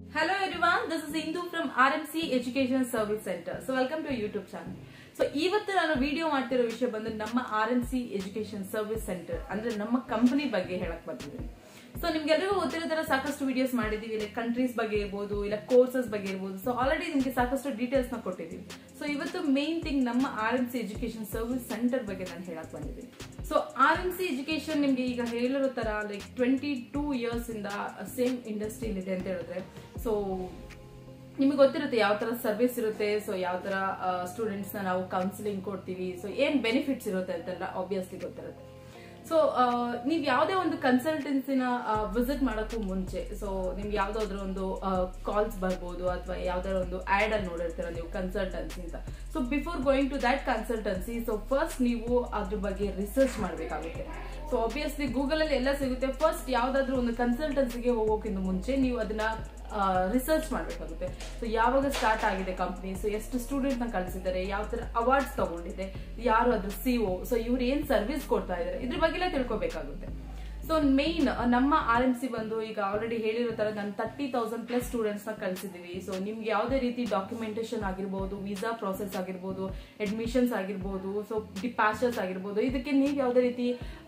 Hello everyone, this is Indu from RMC Education Service Center. So welcome to YouTube channel. So ಇವತ್ತು ನಾನು video ಮಾಡ್ತಿರೋ ವಿಷಯ ಬಂದು ನಮ್ಮ R N C education service centre ಅಂದ್ರೆ ನಮ್ಮ ಕಂಪನಿ ಬಗ್ಗೆ ಹೇಳಕ್ ಬರ್ತಿದ್ದೀನಿ ಸೊ ನಿಮ್ಗೆಲ್ಲರಿಗೂ ಗೊತ್ತಿರೋ ತರ ಸಾಕಷ್ಟು ವಿಡಿಯೋಸ್ ಮಾಡಿದೀವಿ ಲೈಕ್ ಕಂಟ್ರೀಸ್ ಬಗ್ಗೆ ಇರ್ಬೋದು ಇಲ್ಲ ಕೋರ್ಸಸ್ ಬಗ್ಗೆ ಇರ್ಬೋದು ಸೊ ಆಲ್ರೆಡಿ ನಿಮ್ಗೆ ಸಾಕಷ್ಟು ಡೀಟೇಲ್ಸ್ ನ ಕೊಟ್ಟಿದ್ದೀವಿ ಸೊ ಇವತ್ತು ಮೇನ್ ಥಿಂಗ್ ನಮ್ಮ R N C education service centre ಬಗ್ಗೆ ನಾನು ಹೇಳಕ್ ಬಂದಿದ್ದೀನಿ so R N C education ನಿಮ್ಗೆ ಈಗ ಹೇಳಿರೋ ತರ ಲೈಕ್ ಟ್ವೆಂಟಿ ಟೂ ಇಯರ್ಸ್ ಇಂದ ಸೇಮ್ ಇಂಡಸ್ಟ್ರಿ ಇದೆ ಅಂತ ಹೇಳಿದ್ರೆ ಸೊ ನಿಮಗೆ ಗೊತ್ತಿರುತ್ತೆ ಯಾವ ತರ ಸರ್ವಿಸ್ ಇರುತ್ತೆ ಸೊ ಯಾವ ತರ ಸ್ಟೂಡೆಂಟ್ಸ್ ನ ನಾವು ಕೌನ್ಸಿಲಿಂಗ್ ಕೊಡ್ತೀವಿ ಸೊ ಏನ್ ಬೆನಿಫಿಟ್ಸ್ ಇರುತ್ತೆ ಅಂತೆಲ್ಲ ಆಬ್ವಿಯಸ್ಲಿ ಗೊತ್ತಿರುತ್ತೆ ಸೊ ನೀವು ಯಾವುದೇ ಒಂದು ಕನ್ಸಲ್ಟೆನ್ಸಿನ ವಿಸಿಟ್ ಮಾಡೋಕ್ಕೂ ಮುಂಚೆ ಸೊ ನಿಮ್ಗೆ ಯಾವ್ದಾದ್ರು ಒಂದು ಕಾಲ್ಸ್ ಬರ್ಬೋದು ಅಥವಾ ಯಾವ್ದಾದ್ರು ಒಂದು ಆಡ್ ಅಲ್ಲಿ ನೋಡಿರ್ತೀರ ನೀವು ಕನ್ಸಲ್ಟೆನ್ಸಿ ಅಂತ so before going to that consultancy so first ನೀವು ಅದ್ರ ಬಗ್ಗೆ ರಿಸರ್ಚ್ ಮಾಡಬೇಕಾಗುತ್ತೆ ಸೊ ಆಬ್ವಿಯಸ್ಲಿ ಗೂಗಲ್ ಅಲ್ಲಿ ಎಲ್ಲ ಸಿಗುತ್ತೆ ಫಸ್ಟ್ ಯಾವ್ದಾದ್ರು ಒಂದು ಕನ್ಸಲ್ಟೆನ್ಸಿಗೆ ಹೋಗೋಕ್ಕಿಂತ ಮುಂಚೆ ನೀವು ಅದನ್ನ ರಿಸರ್ಚ್ ಮಾಡಬೇಕಾಗುತ್ತೆ ಸೊ ಯಾವಾಗ ಸ್ಟಾರ್ಟ್ ಆಗಿದೆ ಕಂಪ್ನಿ ಸೊ ಎಷ್ಟು ಸ್ಟೂಡೆಂಟ್ ನ ಕಳಿಸಿದ್ದಾರೆ ಯಾವ ತರ ಅವಾರ್ಡ್ಸ್ ತಗೊಂಡಿದೆ ಯಾರು ಅದ್ರ ಸಿಒ ಸೊ ಇವ್ರು ಏನ್ ಸರ್ವಿಸ್ ಕೊಡ್ತಾ ಇದ್ದಾರೆ ಇದ್ರ ಬಗ್ಗೆ ಎಲ್ಲ ತಿಳ್ಕೊಬೇಕಾಗುತ್ತೆ ಸೊ ಮೇನ್ ನಮ್ಮ ಆರ್ ಎಂ ಸಿ ಬಂದು ಈಗ ಆಲ್ರೆಡಿ ಹೇಳಿರೋ ತರ ನಾನು ತರ್ಟಿ ತೌಸಂಡ್ ಪ್ಲಸ್ ಸ್ಟೂಡೆಂಟ್ಸ್ ನ ಕಳಿಸಿದೀವಿ ಸೊ ನಿಮ್ಗೆ ಯಾವುದೇ ರೀತಿ ಡಾಕ್ಯುಮೆಂಟೇಶನ್ ಆಗಿರ್ಬೋದು ವೀಸಾ ಪ್ರೊಸೆಸ್ ಆಗಿರ್ಬೋದು ಅಡ್ಮಿಷನ್ಸ್ ಆಗಿರ್ಬೋದು ಸೊ ಡಿಪಾಚರ್ಸ್ ಆಗಿರ್ಬೋದು ಇದಕ್ಕೆ ನೀವು ಯಾವುದೇ ರೀತಿ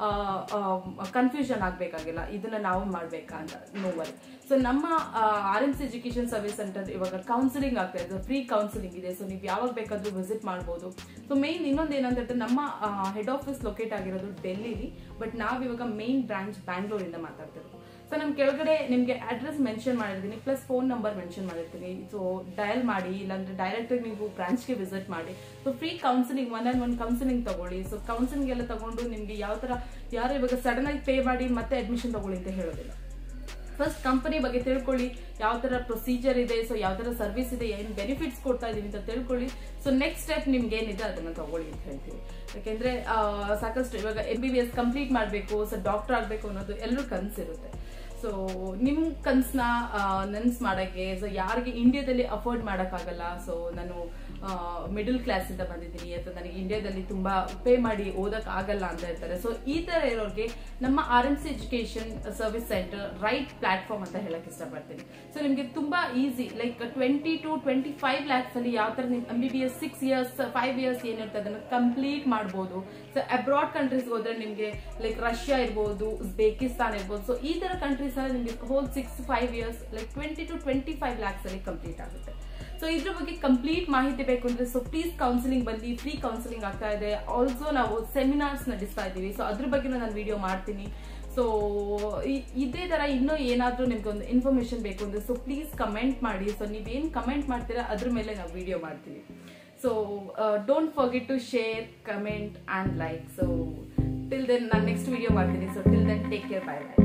ಕನ್ಫ್ಯೂಷನ್ ಆಗ್ಬೇಕಾಗಿಲ್ಲ ಇದನ್ನ ನಾವು ಮಾಡ್ಬೇಕಾ ಅಂತ ನೋವರ್ ಸೊ ನಮ್ಮ R M C education service centre ಇವಾಗ ಕೌನ್ಸಿಲಿಂಗ್ ಆಗ್ತಾ ಇದೆ ಫ್ರೀ ಕೌನ್ಸಿಲಿಂಗ್ ಇದೆ ಸೊ ನೀವು ಯಾವಾಗ ಬೇಕಾದ್ರೂ ವಿಸಿಟ್ ಮಾಡ್ಬೋದು ಸೊ ಮೇನ್ ಇನ್ನೊಂದು ಏನಂತ ಹೇಳಿದ್ರೆ ನಮ್ಮ ಹೆಡ್ ಆಫೀಸ್ ಲೊಕೇಟ್ ಆಗಿರೋದು ಡೆಲ್ಲಿಲಿ ಬಟ್ ನಾವ್ ಇವಾಗ ಮೇನ್ ಬ್ರಾಂಚ್ ಬ್ಯಾಂಗ್ಳೂರಿಂದ ಮಾತಾಡ್ತಿರೋದು ಸೊ ನಮ್ ಕೆಳಗಡೆ ನಿಮ್ಗೆ ಅಡ್ರೆಸ್ ಮೆನ್ಷನ್ ಮಾಡಿರ್ತೀನಿ ಪ್ಲಸ್ ಫೋನ್ ನಂಬರ್ ಮೆನ್ಷನ್ ಮಾಡಿರ್ತೀನಿ ಸೊ ಡಯಲ್ ಮಾಡಿ ಇಲ್ಲಾಂದ್ರೆ ಡೈರೆಕ್ಟ್ ಆಗಿ ನೀವು ಬ್ರಾಂಚ್ಗೆ ವಿಸಿಟ್ ಮಾಡಿ so free counselling one on one counselling ತಗೊಳ್ಳಿ ಸೊ ಕೌನ್ಸಿಲಿಂಗ್ ಎಲ್ಲ ತಗೊಂಡು ನಿಮ್ಗೆ ಯಾವ ತರ ಯಾರು ಇವಾಗ ಸಡನ್ ಆಗಿ ಪೇ ಮಾಡಿ ಮತ್ತೆ ಅಡ್ಮಿಷನ್ ತಗೊಳ್ಳಿ ಅಂತ ಹೇಳೋದಿಲ್ಲ ಫಸ್ಟ್ ಕಂಪನಿ ಬಗ್ಗೆ ತಿಳ್ಕೊಳ್ಳಿ ಯಾವ ತರ ಪ್ರೊಸೀಜರ್ ಇದೆ ಸೊ ಯಾವ ತರ ಸರ್ವಿಸ್ ಇದೆ ಏನ್ ಬೆನಿಫಿಟ್ಸ್ ಕೊಡ್ತಾ ಇದೀವಿ ಅಂತ ತಿಳ್ಕೊಳ್ಳಿ ಸೊ ನೆಕ್ಸ್ಟ್ ಸ್ಟೆಪ್ ನಿಮ್ಗೆ ಏನಿದೆ ಅದನ್ನ ತಗೊಳ್ಳಿ ಅಂತ ಹೇಳ್ತೀವಿ ಯಾಕೆಂದ್ರೆ ಸಾಕಷ್ಟು ಇವಾಗ M B B S complete ಮಾಡಬೇಕು ಸೊ ಡಾಕ್ಟರ್ ಆಗಬೇಕು ಅನ್ನೋದು ಎಲ್ಲರೂ ಕನಸಿರುತ್ತೆ ಸೊ ನಿಮ್ ಕನ್ಸ್ನ ನನ್ಸ್ ಮಾಡಕ್ಕೆ ಸೊ ಯಾರಿಗೆ ಇಂಡಿಯಾದಲ್ಲಿ ಅಫೋರ್ಡ್ ಮಾಡಕ್ಕಾಗಲ್ಲ ಸೊ ನಾನು ಮಿಡಲ್ ಕ್ಲಾಸ್ ಇಂದ ಬಂದಿದ್ದೀನಿ ಅಥವಾ ನನಗೆ ಇಂಡಿಯಾದಲ್ಲಿ ತುಂಬಾ ಪೇ ಮಾಡಿ ಓದಕ್ ಆಗಲ್ಲ ಅಂತ ಹೇಳ್ತಾರೆ ಸೊ ಈ ತರ ಇರೋರಿಗೆ ನಮ್ಮ R M C education service centre right platform ಅಂತ ಹೇಳಕ್ ಇಷ್ಟಪಡ್ತೀನಿ ಸೊ ನಿಮ್ಗೆ ತುಂಬಾ easy like twenty two twenty five lakhs ಅಲ್ಲಿ ಯಾವ ತರ ನಿಮ್ M B B S six years five years ಏನಿರುತ್ತೆ ಅದನ್ನ ಕಂಪ್ಲೀಟ್ ಮಾಡ್ಬೋದು ಸೊ ಅಬ್ರಾಡ್ ಕಂಟ್ರೀಸ್ ಹೋದ್ರೆ ನಿಮ್ಗೆ ಲೈಕ್ ರಷ್ಯಾ ಇರ್ಬೋದು ಉಜ್ಬೇಕಿಸ್ತಾನ್ ಇರ್ಬೋದು ಸೊ ಈ ತರ ಕಂಟ್ರೀಸ್ ಅಲ್ಲಿ ನಿಮ್ಗೆ whole six five years like twenty two twenty five lakhs ಅಲ್ಲಿ ಕಂಪ್ಲೀಟ್ ಆಗುತ್ತೆ ಸೊ ಇದ್ರ ಬಗ್ಗೆ ಕಂಪ್ಲೀಟ್ ಮಾಹಿತಿ ಬೇಕು ಅಂದ್ರೆ ಸೊ ಪ್ಲೀಸ್ ಕೌನ್ಸಿಲಿಂಗ್ ಬಂದು ಫ್ರೀ ಕೌನ್ಸಿಲಿಂಗ್ ಆಗ್ತಾ ಇದೆ ಆಲ್ಸೋ ನಾವು ಸೆಮಿನಾರ್ಸ್ ನಡೆಸ್ತಾ ಇದೀವಿ ಸೊ ಅದ್ರ ಬಗ್ಗೆ ನಾನು ವಿಡಿಯೋ ಮಾಡ್ತೀನಿ ಸೊ ಇದೇ ತರ ಇನ್ನೂ ಏನಾದ್ರೂ ನಿಮ್ಗೆ ಒಂದು ಇನ್ಫಾರ್ಮೇಶನ್ ಬೇಕು ಅಂದ್ರೆ ಸೊ ಪ್ಲೀಸ್ ಕಮೆಂಟ್ ಮಾಡಿ ಸೊ ನೀವೇನ್ ಕಮೆಂಟ್ ಮಾಡ್ತೀರಾ ಅದ್ರ ಮೇಲೆ ನಾವು ವಿಡಿಯೋ ಮಾಡ್ತೀವಿ so don't forget to share comment and like so till then ನಾನು ನೆಕ್ಸ್ಟ್ ವಿಡಿಯೋ ಮಾಡ್ತೀನಿ so till then take care bye by